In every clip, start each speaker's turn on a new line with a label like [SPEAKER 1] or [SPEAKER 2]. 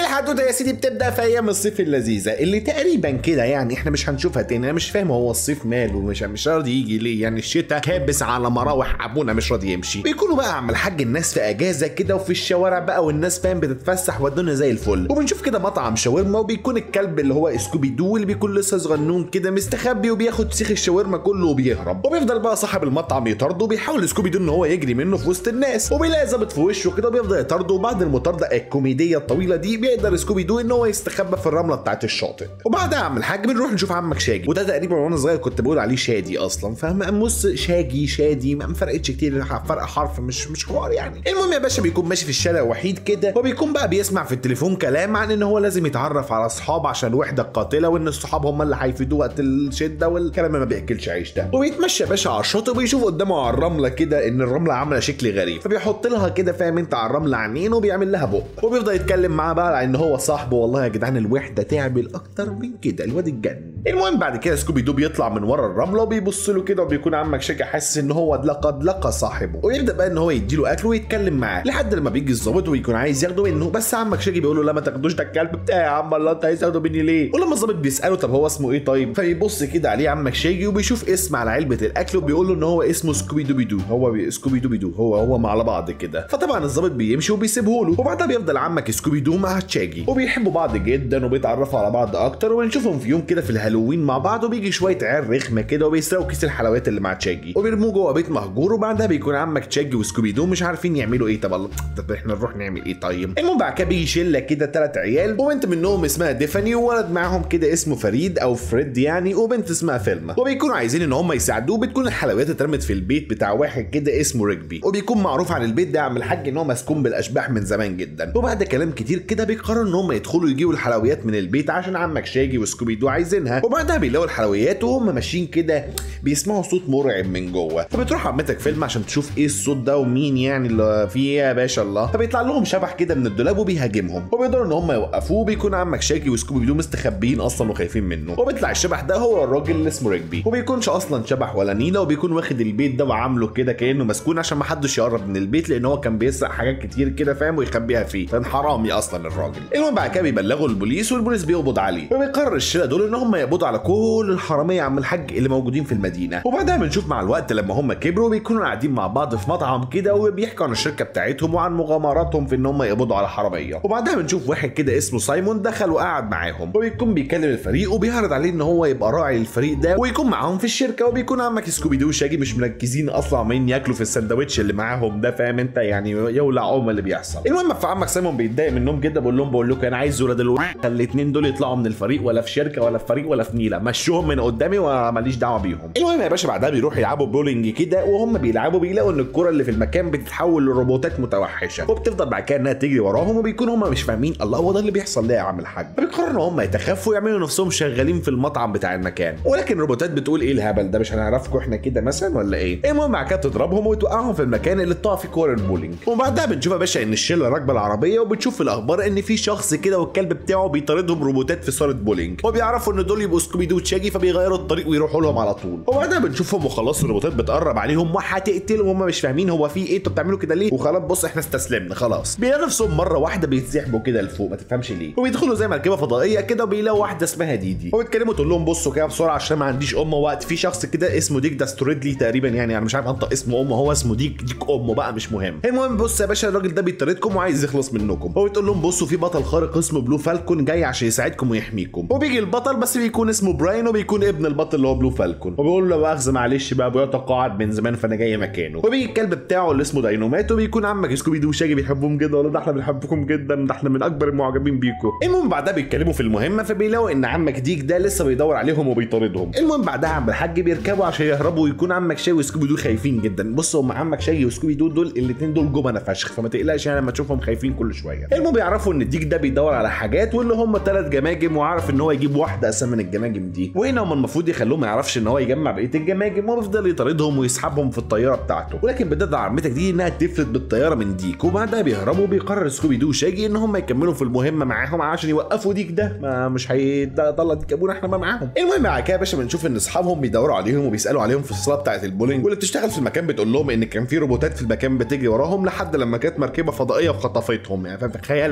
[SPEAKER 1] الحدوته يا سيدي بتبدا في ايام الصيف اللذيذه اللي تقريبا كده يعني احنا مش هنشوفها تاني انا مش فاهم هو الصيف ماله مش مش راضي يجي ليه يعني الشتاء كابس على مراوح ابونا مش راضي يمشي بيكونوا بقى عم الحاج الناس في اجازه كده وفي الشوارع بقى والناس فاهم بتتفسح والدنيا زي الفل وبنشوف كده مطعم شاورما وبيكون الكلب اللي هو سكوبي دو اللي بيكون لسه صغنون كده مستخبي وبياخد سيخ الشاورما كله وبيهرب وبيفضل بقى صاحب المطعم يطارده وبيحاول سكوبي دو ان هو يجري منه في وسط الناس وبيلاقي ظابط في وشه كده وبيفضل يطارده وبعد المطارده الكوميديه الطويله دي بيقدر سكوبي دو ان هو يستخبى في الرمله بتاعت الشاطئ وبعدها يا عم الحاج بنروح نشوف عمك شاجي وده تقريبا وانا صغير كنت بقول عليه شادي اصلا فاهم بص شاجي شادي ما فرقتش كتير فرق حرف مش مش حوار يعني المهم يا باشا بيكون ماشي في الشارع وحيد كده وبيكون بقى بيسمع في التليفون كلام عن ان هو لازم يتعرف على اصحاب عشان الوحده القاتله وان الصحاب هم اللي هيفيدوه وقت الشده والكلام اللي ما بياكلش عيش ده وبيتمشى يا باشا على الشاطئ وبيشوف قدامه على الرمله كده ان الرمله عامله شكل غريب فبيحط لها كده فاهم انت على الرمله عينين وبيعمل لها بق وبيفضل يتكلم معاها بقى على ان هو صاحبه والله يا جدعان الوحده تعمل اكتر من كده الواد اتجنن المهم بعد كده سكوبي دو بيطلع من ورا الرمله وبيبص له كده وبيكون عمك شاجع حاسس ان هو لقد لقى صاحبه ويبدا بقى ان هو يديله اكل ويتكلم معاه لحد لما بيجي الظابط ويكون عايز ياخده منه بس عمك شاجي بيقول له لا ما تاخدوش ده الكلب بتاعي يا عم الله انت عايز تاخده مني ليه ولما الظابط بيساله طب هو اسمه ايه طيب فبيبص كده عليه عمك شاجي وبيشوف اسم على علبه الاكل وبيقول له ان هو اسمه سكوبي دوبي دو هو بي... سكوبي دوبي دو هو هو على بعض كده فطبعا الظابط بيمشي وبيسيبه له وبعدها بيفضل عمك سكوبي دو مع تشاجي وبيحبوا بعض جدا وبيتعرفوا على بعض اكتر وبنشوفهم في يوم كده في الهالوين مع بعض وبيجي شويه عيال رخمه كده وبيسرقوا كيس الحلويات اللي مع تشاجي وبيرموه جوه بيت مهجور وبعدها بيكون عمك تشاجي وسكوبي دو مش عارفين يعملوا ايه طب الله طب احنا نروح نعمل ايه طيب المهم بعد كده بيجي شله كده ثلاث عيال وبنت منهم اسمها ديفاني وولد معاهم كده اسمه فريد او فريد يعني وبنت اسمها فيلما وبيكونوا عايزين ان هم يساعدوه بتكون الحلويات اترمت في البيت بتاع واحد كده اسمه ريجبي وبيكون معروف عن البيت ده عم الحاج ان هو مسكون بالاشباح من زمان جدا وبعد كلام كتير كده بيقرروا ان هم يدخلوا يجيبوا الحلويات من البيت عشان عمك شاجي وسكوبي دو عايزينها وبعدها بيلاقوا الحلويات وهم ماشيين كده بيسمعوا صوت مرعب من جوه فبتروح عمتك فيلم عشان تشوف ايه الصوت ده ومين يعني اللي فيه ايه يا باشا الله فبيطلع لهم شبح كده من الدولاب وبيهاجمهم وبيقدروا ان هم يوقفوه بيكون عمك شاكي وسكوبي دو مستخبيين اصلا وخايفين منه وبيطلع الشبح ده هو الراجل اللي اسمه ريجبي وبيكونش اصلا شبح ولا نيله وبيكون واخد البيت ده وعامله كده كانه مسكون عشان ما حدش يقرب من البيت لان هو كان بيسرق حاجات كتير كده فاهم ويخبيها فيه كان حرامي اصلا الراجل المهم بعد كده بيبلغوا البوليس والبوليس بيقبض عليه وبيقرر الشله دول ان هم يقبضوا على كل الحراميه عم الحاج اللي موجودين في المدينه وبعدها بنشوف مع الوقت لما هم كبروا بيكونوا قاعدين مع بعض في مطعم كده وبيحكوا عن الشركه بتاعتهم وعن مغامراتهم في ان هم يقبضوا على حراميه وبعدها بنشوف واحد كده اسمه سايمون دخل وقعد معاهم وبيكون بيكلم الفريق وبيعرض عليه ان هو يبقى راعي الفريق ده ويكون معاهم في الشركه وبيكون عمك سكوبي دو وشاجي مش مركزين اصلا عمالين ياكلوا في السندوتش اللي معاهم ده فاهم انت يعني يولع ام اللي بيحصل المهم فعمك سايمون بيتضايق منهم جدا بقول لهم بقول لكم انا عايز ولاد الو الاثنين دول يطلعوا من الفريق ولا في شركه ولا في فريق ولا في نيله مشوهم من قدامي وماليش دعوه بيهم المهم يا باشا بعدها بيروحوا يلعبوا بولينج كده وهم بيلعبوا بيلاقوا ان الكره اللي في المكان بتتحول لروبوتات متوحشه وبتفضل بعد كده انها تجري وراهم وبيكونوا هم مش فاهمين الله هو ده اللي بيحصل ليه يا عم الحاج فبيقرروا هم يتخفوا ويعملوا نفسهم شغالين في المطعم بتاع المكان ولكن الروبوتات بتقول ايه الهبل ده مش هنعرفكم احنا كده مثلا ولا ايه المهم بعد كده بتضربهم وتوقعهم في المكان اللي اتقع فيه كور البولينج وبعدها بنشوف يا باشا ان الشله راكبه العربيه وبتشوف في الاخبار ان في شخص كده والكلب بتاعه بيطاردهم روبوتات في صاله بولينج وبيعرفوا ان دول يبقوا سكوبي دو وتشاجي فبيغيروا الطريق ويروحوا لهم على طول وبعدها بنشوفهم وخلاص الروبوتات بتقرب عليهم وهتقتلهم هم مش فاهمين هو في ايه انتوا بتعملوا كده ليه وخلاص بص احنا استسلمنا خلاص بيلاقوا نفسهم مره واحده بيتزحموا كده لفوق ما تفهمش ليه وبيدخلوا زي مركبه فضائيه كده وبيلاقوا واحده اسمها ديدي وبيتكلموا تقول لهم بصوا كده بسرعه عشان ما عنديش ام وقت في شخص كده اسمه ديك داستوريدلي تقريبا يعني انا مش عارف انطق اسمه امه هو اسمه ديك ديك امه بقى مش مهم المهم بص يا باشا الراجل ده بيطاردكم وعايز يخلص منكم هو بتقول لهم بصوا في بطل خارق اسمه بلو فالكون جاي عشان يساعدكم ويحميكم وبيجي البطل بس بيكون اسمه براين وبيكون ابن البطل اللي هو بلو فالكون وبيقول له مؤاخذه معلش بقى ابويا تقاعد من زمان فانا جاي مكانه وبيجي الكلب بتاعه اللي اسمه داينومات وبيكون عمك سكوبي دو وشاجي بيحبهم جدا ولا ده احنا بنحبكم جدا ده احنا من اكبر المعجبين بيكم المهم بعدها بيتكلموا في المهمه فبيلاقوا ان عمك ديك ده لسه بيدور عليهم وبيطاردهم المهم بعدها عم الحاج بيركبوا عشان يهربوا ويكون عمك شاي وسكوبي دو خايفين جدا بص هم عمك شاي وسكوبي دو دول الاثنين دول جبنه فشخ فما تقلقش يعني لما تشوفهم خايفين كل شويه المهم بيعرفوا ان الديك ده بيدور على حاجات واللي هم ثلاث جماجم وعارف ان هو يجيب واحده اساسا من الجماجم دي وهنا هم المفروض يخلوه ما يعرفش ان هو يجمع بقيه الجماجم وبيفضل يطاردهم ويسحبهم في الطياره بتاعته ولكن بدأت عمتك دي انها تفلت بالطياره من ديك وبعدها بيهربوا وبيقرر سكوبي دو وشاجي ان هم يكملوا في المهمه معاهم عشان يوقفوا ديك ده ما مش هيطلع ديك ابونا احنا ما معاهم المهم بعد كده يا باشا بنشوف ان اصحابهم بيدوروا عليهم وبيسالوا عليهم في الصاله بتاعه البولينج واللي بتشتغل في المكان بتقول لهم ان كان في روبوتات في المكان بتجري وراهم لحد لما كانت مركبه فضائيه وخطفتهم يعني فاهم خيال علمي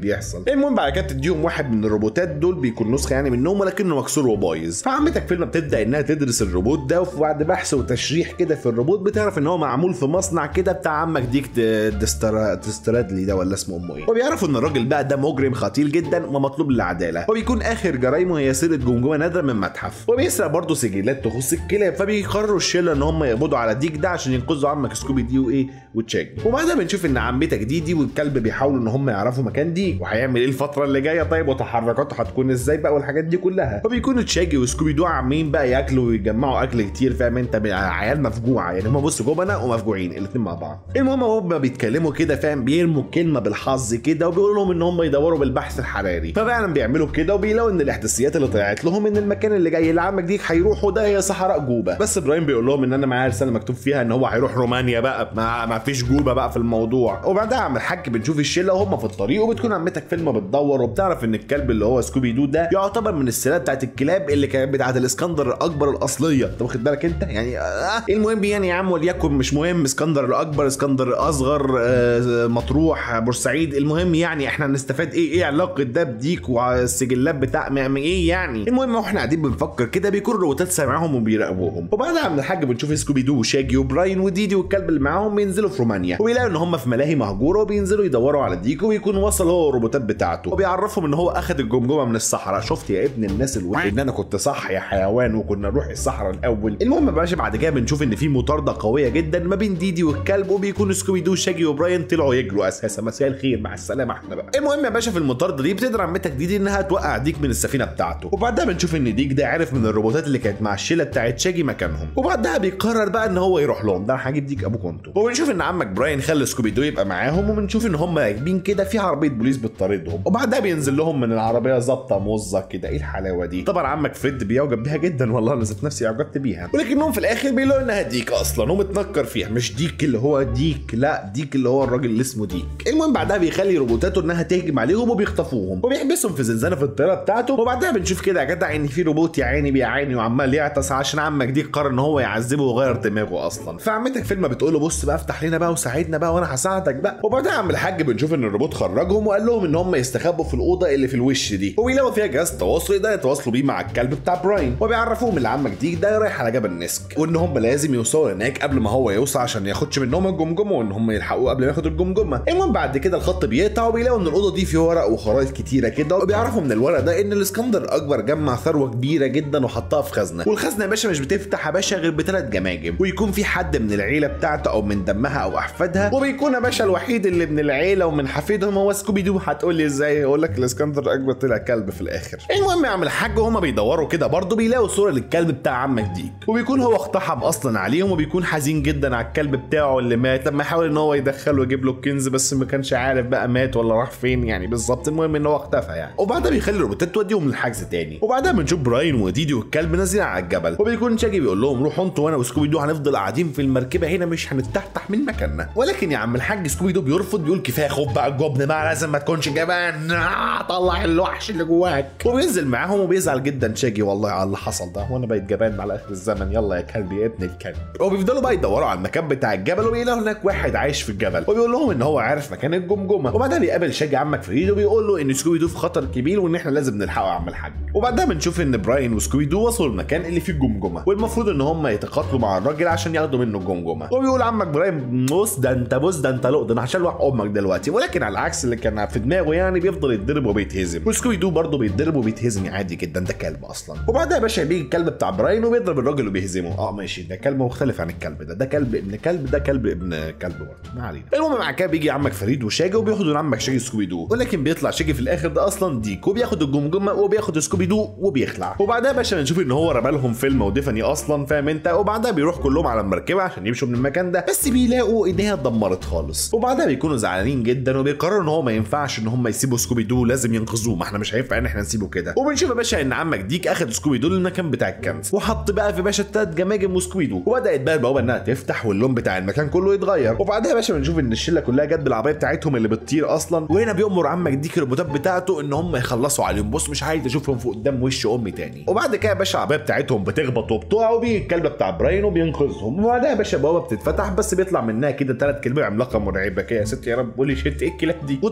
[SPEAKER 1] بيحصل المهم بعد كده تديهم واحد من الروبوتات دول بيكون نسخه يعني منهم ولكنه مكسور وبايظ فعمتك فيلم بتبدا انها تدرس الروبوت ده وبعد بحث وتشريح كده في الروبوت بتعرف ان هو معمول في مصنع كده بتاع عمك ديك دسترا دسترادلي ده ولا اسمه امه ايه وبيعرفوا ان الراجل بقى ده مجرم خطير جدا ومطلوب للعداله وبيكون اخر جرايمه هي سرقه جمجمه نادره من متحف وبيسرق برضه سجلات تخص الكلاب فبيقرروا الشله ان هم يقبضوا على ديك ده عشان ينقذوا عمك سكوبي دي وايه وتشاجي وبعدها بنشوف ان عمتك دي دي والكلب بيحاولوا ان هم يعرفوا مكان ديك وهيعمل ايه الفتره اللي جايه طيب وتحركاته هتكون ازاي بقى والحاجات دي كلها فبيكونوا تشاجي وسكوبي دو عاملين بقى ياكلوا ويجمعوا اكل كتير فاهم انت عيال مفجوعه يعني هم بص جبنه ومفجوعين الاثنين مع بعض المهم هم بيتكلموا كده فاهم بيرموا كلمه بالحظ كده وبيقولوا لهم ان هم يدوروا بالبحث الحراري ففعلا بيعملوا كده وبيلاقوا ان الاحداثيات اللي طلعت لهم ان المكان اللي جاي لعمك ديك هيروحوا ده هي صحراء جوبا بس ابراهيم بيقول لهم ان انا معايا رساله مكتوب فيها ان هو هيروح رومانيا بقى ما, ما فيش جوبا بقى في الموضوع وبعدها عم الحاج بنشوف الشله وهم في الطريق وبتكون عمتك فيلم بتدور وبتعرف ان الكلب اللي هو سكوبي دو ده يعتبر من السلالات بتاعت الكلاب اللي كانت بتاعت الاسكندر الاكبر الاصليه انت واخد بالك انت يعني آه المهم يعني يا عم وليكن مش مهم اسكندر الاكبر اسكندر الاصغر آه مطروح بورسعيد المهم يعني احنا هنستفاد ايه ايه علاقه ده بديك والسجلات بتاع ايه يعني المهم واحنا قاعدين بنفكر كده بيكون روبوتات سامعهم وبيراقبوهم وبعدها من الحاج بنشوف سكوبي دو وشاجي وبراين وديدي والكلب اللي معاهم بينزلوا في رومانيا وبيلاقوا ان هم في ملاهي مهجوره وبينزلوا يدوروا على ديكو ويكون وصل هو والروبوتات بتاعته وبيعرفهم ان هو اخذ الجمجمه من الصحراء شفت يا ابن الناس الوحيد ان انا كنت صح يا حيوان وكنا نروح الصحراء الاول المهم يا باشا بعد كده بنشوف ان في مطارده قويه جدا ما بين ديدي والكلب وبيكون سكوبي دو شاجي وبراين طلعوا يجروا اساسا مساء الخير مع السلامه احنا بقى المهم يا باشا في المطارده دي بتقدر عمتك ديدي انها توقع ديك من السفينه بتاعته وبعدها بنشوف ان ديك ده عرف من الروبوتات اللي كانت مع الشله بتاعت شاجي مكانهم وبعدها بيقرر بقى ان هو يروح لهم ده انا هجيب ديك ابوكم انتوا وبنشوف ان عمك براين خلى سكوبي دو يبقى معاهم وبنشوف ان هم راكبين كده في عربيه بوليس بتطاردهم وبعدها بينزل لهم من العربيه ظابطه موظه كده ايه الحلاوه دي طبعا عمك فريد بيعجب بيها جدا والله انا ذات نفسي اعجبت بيها ولكنهم في الاخر بيلاقوا انها ديك اصلا ومتنكر فيها مش ديك اللي هو ديك لا ديك اللي هو الراجل اللي اسمه ديك المهم بعدها بيخلي روبوتاته انها تهجم عليهم وبيخطفوهم وبيحبسهم في زنزانه في الطياره بتاعته وبعدها بنشوف كده يا جدع ان في روبوت يا عيني بيعاني وعمال يعطس عشان عمك ديك قرر ان هو يعذبه ويغير دماغه اصلا فعمتك فيلم بتقول له بص بقى افتح لنا بقى وساعدنا بقى وانا هساعدك بقى وبعدها عم الحاج بنشوف ان الروبوت خرجهم وقال لهم ان هم يستخبوا في الاوضه اللي في الوش دي وبيلاقوا فيها جهاز تواصل يقدروا يتواصلوا بيه مع الكلب بتاع براين وبيعرفوهم ان عمك ديك ده رايح على جبل نسك وان هم لازم يوصلوا هناك قبل ما هو يوصل عشان ما ياخدش منهم الجمجمه وان هم يلحقوه قبل ما ياخد الجمجمه المهم بعد كده الخط بيقطع وبيلاقوا ان الاوضه دي فيها ورق وخرائط كتيره كده وبيعرفوا من الورق ده ان الاسكندر الاكبر جمع ثروه كبيره جدا وحطها في خزنه والخزنه يا باشا مش بتفتح يا باشا غير بثلاث جماجم ويكون في حد من العيله بتاعته او من دمها او احفادها وبيكون يا باشا الوحيد اللي من العيله ومن حفيدهم هو سكوبي دو هتقول لي ازاي اقول لك الاسكندر الاكبر طلع كلب في الاخر المهم يا عم الحاج وهما بيدوروا كده برضه بيلاقوا صوره للكلب بتاع عمك ديك وبيكون هو اقتحم اصلا عليهم وبيكون حزين جدا على الكلب بتاعه اللي مات لما حاول ان هو يدخله ويجيب له الكنز بس ما كانش عارف بقى مات ولا راح فين يعني بالظبط المهم ان هو اختفى يعني وبعدها بيخلي الروبوتات توديهم للحجز تاني وبعدها بنشوف براين وديدي والكلب نازلين على الجبل وبيكون شاجي بيقول لهم روحوا انتوا وانا وسكوبي دو هنفضل قاعدين في المركبه هنا مش هنتحتح من مكاننا ولكن يا عم الحاج سكوبي دو بيرفض بيقول كفايه خوف بقى الجبن بقى لازم ما تكونش جبان آه طلع الوحش اللي جواك وبينزل معاهم وبيزعل جدا شاجي والله على اللي حصل ده وانا بقيت جبان على اخر الزمن يلا يا كلب يا ابن الكلب وبيفضلوا بقى يدوروا على المكان بتاع الجبل وبيلاقوا هناك واحد عايش في الجبل وبيقول لهم ان هو عارف مكان الجمجمه وبعدها بيقابل شاجي عمك فريد وبيقول له ان سكوبي دو في خطر كبير وان احنا لازم نلحقه يا عم الحاج وبعدها بنشوف ان براين وسكوبي دو وصلوا المكان اللي فيه الجمجمه والمفروض ان هم يتقاتلوا مع الراجل عشان ياخدوا منه الجمجمه وبيقول عمك براين بص ده انت بص ده انت لقط انا هشلوح امك دلوقتي ولكن على العكس اللي كان في دماغه يعني بيفضل يتضرب وبيتهزم وسكوبي دو برضه بيتضرب وبيتهزم عادي جدا ده كلب اصلا وبعدها يا باشا بيجي الكلب بتاع براين وبيضرب الراجل وبيهزمه اه ماشي ده كلب مختلف عن الكلب ده ده كلب ابن كلب ده كلب ابن كلب برضه ما علينا المهم مع كده بيجي عمك فريد وشاجي وبياخدوا عمك شاجي سكوبي دو ولكن بيطلع شاجي في الاخر ده اصلا ديك وبياخد الجمجمه وبياخد سكوبي دو وبيخلع وبعدها يا باشا بنشوف ان هو رمى لهم فيلم وديفاني اصلا فاهم انت وبعدها بيروح كلهم على المركبه عشان يمشوا من المكان ده بس بيلاقوا ايديها اتدمرت خالص وبعدها بيكونوا زعلانين جدا وبيقرروا ان هو ما ينفعش ان هم يسيبوا سكوبي دو لازم ينقذوه ما احنا مش هينفع ان احنا نسيبه كده وبنشوف يا باشا ان عمك ديك اخد سكوبي دو للمكان بتاع الكنز وحط بقى في باشا التلات جماجم وسكوبي دو وبدات بقى البوابه انها تفتح واللون بتاع المكان كله يتغير وبعدها يا باشا بنشوف ان الشله كلها جت بالعربيه بتاعتهم اللي بتطير اصلا وهنا بيامر عمك ديك الروبوتات بتاعته ان هم يخلصوا عليهم بص مش عايز اشوفهم في قدام وش امي تاني وبعد كده يا باشا العربيه بتاعتهم بتخبط وبتقع وبيجي الكلب بتاع براين وبينقذهم وبعدها يا باشا البوابه بتتفتح بس بيطلع منها كده ثلاث كلاب عملاقه مرعبه كده يا ست يا رب قولي شت ايه الكلاب دي وطبعا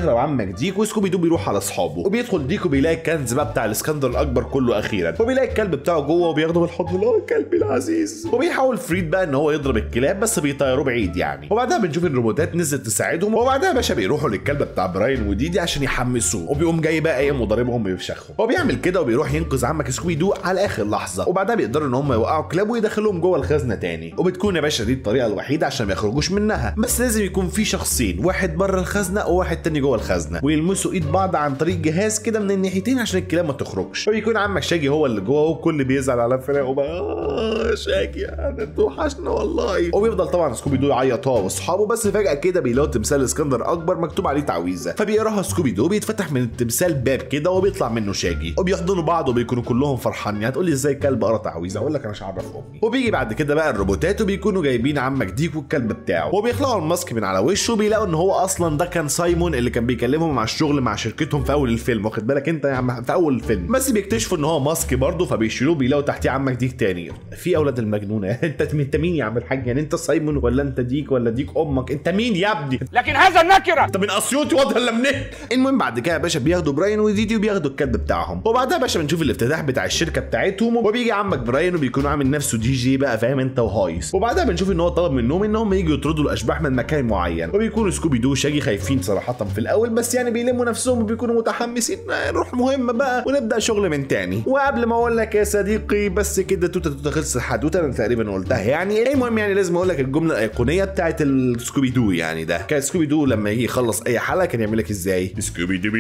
[SPEAKER 1] بيهرب عمك ديك وسكوبي دو بيروح على اصحابه وبيدخل ديكو بيلاقي الكنز بقى بتاع الاسكندر الاكبر كله اخيرا وبيلاقي الكلب بتاعه جوه وبياخده بالحضن اللي هو كلبي العزيز وبيحاول فريد بقى ان هو يضرب الكلاب بس بيطيروه بعيد يعني وبعدها بنشوف الروبوتات نزلت تساعدهم وبعدها باشا بيروحوا للكلب بتاع براين وديدي عشان يحمسوه وبيقوم جاي بقى ايه مضاربهم ويفشخهم هو بيعمل كده وبيروح ينقذ عمك سكوبي دو على اخر لحظه وبعدها بيقدروا ان هم يوقعوا كلاب ويدخلوهم جوه الخزنه تاني وبتكون يا باشا دي الطريقه الوحيده عشان ما يخرجوش منها بس لازم يكون في شخصين واحد بره الخزنه وواحد تاني جوه الخزنه ويلمسوا ايد بعض عن طريق جهاز كده من الناحيتين عشان الكلاب ما تخرجش ويكون عمك شاجي هو اللي جوه والكل بيزعل على فراقه بقى آه شاجي يعني انت وحشنا والله وبيفضل طبعا سكوبي دو يعيط هو واصحابه بس فجاه كده بيلاقوا تمثال اسكندر اكبر مكتوب عليه تعويذه فبيقراها سكوبي دو بيتفتح من التمثال باب كده وبيطلع منه شاجي وبيحضنوا بعض وبيكونوا كلهم فرحانين هتقول لي ازاي كلب قرا تعويذه اقول لك انا مش هعرف امي وبيجي بعد كده بقى الروبوتات وبيكونوا جايبين عمك ديك والكلب بتاعه وبيخلعوا الماسك من على وشه وبيلاقوا ان هو اصلا ده كان سايمون اللي كان بيكلمهم مع الشغل مع شركتهم في اول الفيلم واخد بالك انت يا عم في اول الفيلم بس بيكتشفوا ان هو ماسك برضه فبيشيلوه بيلاقوا تحتيه عمك ديك تاني في اولاد المجنونه انت انت مين يا عم الحاج يعني انت سايمون ولا انت ديك ولا ديك امك انت مين يا ابني
[SPEAKER 2] لكن هذا النكرة
[SPEAKER 1] انت من اسيوطي واضح ولا منين المهم بعد كده يا باشا بياخدوا براين وديدي وبياخدوا الكلب بتاعهم وبعدها يا باشا بنشوف الافتتاح بتاع الشركه بتاعتهم وبيجي عمك براين وبيكون عامل نفسه دي جي بقى فاهم انت وهايس وبعدها بنشوف ان هو طلب منهم ان هم يجوا يطردوا الاشباح من مكان معين وبيكونوا سكوبي دو وشاجي خايفين صراحه في الاول بس يعني بيلموا نفسهم وبيكونوا متحمسين آه، نروح مهمه بقى ونبدا شغل من تاني وقبل ما اقول لك يا صديقي بس كده توته توته خلص الحدوته انا تقريبا قلتها يعني المهم يعني لازم اقول لك الجمله الايقونيه بتاعت السكوبي دو يعني ده كان سكوبي دو لما يجي يخلص اي حلقه كان يعمل لك ازاي سكوبي دو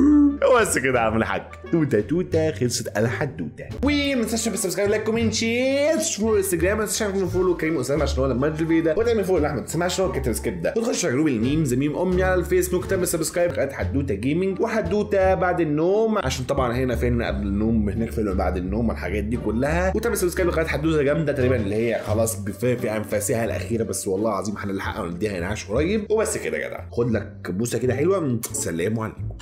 [SPEAKER 1] دو بس كده يا عم الحاج توته توته خلصت الحدوته وما تنساش بالسبسكرايب لايك كومنت شير شوفوا انستجرام ما تنساش تعملوا فولو كريم اسامه عشان هو لما ينزل الفيديو ده وتعمل فولو لاحمد اسامه عشان هو كاتب سكيب ده وتخش على جروب الميمز ميم امي على الفيسبوك تعمل سبسكرايب قناه حدوته جيمنج وحدوته بعد النوم عشان طبعا هنا فين قبل النوم هناك فين بعد النوم والحاجات دي كلها وتعمل سبسكرايب لقناه حدوته جامده تقريبا اللي هي خلاص في في انفاسها الاخيره بس والله العظيم هنلحقها ونديها انعاش قريب وبس كده يا جدع خد لك بوسه كده حلوه سلام عليكم